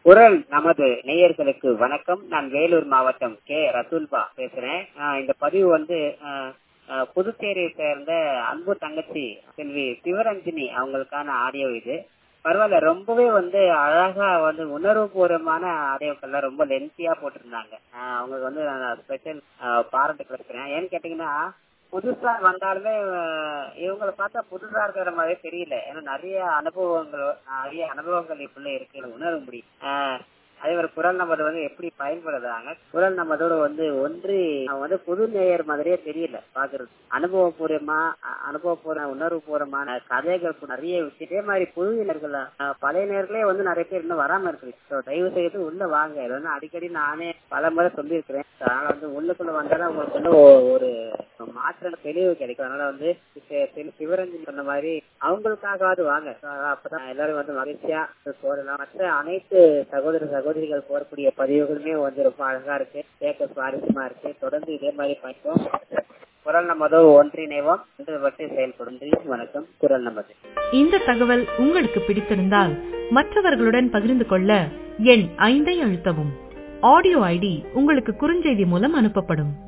குரல் நமது நேயர்களுக்கு வணக்கம் நான் வேலூர் மாவட்டம் கே ரசூல்பா பேசுறேன் ஆஹ் இந்த பதிவு வந்து ஆஹ் ஆஹ் புதுச்சேரியை சேர்ந்த அன்பு தங்கச்சி செல்வி சிவரஞ்சினி அவங்களுக்கான ஆடியோ இது பரவாயில்ல ரொம்பவே வந்து அழகா வந்து உணர்வுபூர்வமான ஆடியோக்கள்லாம் ரொம்ப லென்த்தியா போட்டிருந்தாங்க ஆஹ் அவங்களுக்கு வந்து நான் ஸ்பெஷல் பாராட்டு கிடைக்கிறேன் ஏன்னு கேட்டீங்கன்னா புதுசா வந்தாலுமே அஹ் இவங்களை பார்த்தா புதுசா இருக்கிற மாதிரியே தெரியல ஏன்னா நிறைய அனுபவங்கள் நிறைய அனுபவங்கள் இப்படி இருக்கு உணர முடியும் ஆஹ் அதே மாதிரி குரல் நமது வந்து எப்படி பயன்படுறாங்க குரல் நமதோட வந்து ஒன்றி அவன் வந்து புது நேயர் மாதிரியே தெரியல பாக்குறது அனுபவபூர்வமா அ- அனுபவபூர்வ உணர்வுபூர்வமான கதைகள் நிறைய விஷயம் இதே மாதிரி புதுவினர்கள் பழைய நேர்களே வந்து நிறைய பேர் இன்னும் வராம இருக்கு So, தயவு செய்து உள்ள வாங்க இது வந்து அடிக்கடி நானே பல முறை சொல்லியிருக்கிறேன் So, அதனால வந்து உள்ளுக்குள்ள வந்தாதான் உங்களுக்கு வந்து ஒ- ஒரு மாற்றம் தெளிவு கிடைக்கும் அதனால வந்து சி- சி- சிவரஞ்சன் சொன்ன மாதிரி அவங்களுக்காகவாவது வாங்க So, அப்பதான் எல்லாரும் வந்து மகிழ்ச்சியா போடலாம் மற்ற அனைத்து சகோதர சகோதரிகள் போடக்கூடிய பதிவுகளுமே வந்து ரொம்ப அழகா இருக்கு கேட்க சுவாரஸ்யமா இருக்கு தொடர்ந்து இதே மாதிரி படிப்போம் குரல் நமதோ ஒன்றிணைவோம் ஒன்றுபட்டு செயல்படும் நன்றி, வணக்கம் குரல் நமது இந்த தகவல் உங்களுக்கு பிடித்திருந்தால் மற்றவர்களுடன் பகிர்ந்து கொள்ள எண் ஐந்தை அழுத்தவும் ஆடியோ ஐடி உங்களுக்கு குறுஞ்செய்தி மூலம் அனுப்பப்படும்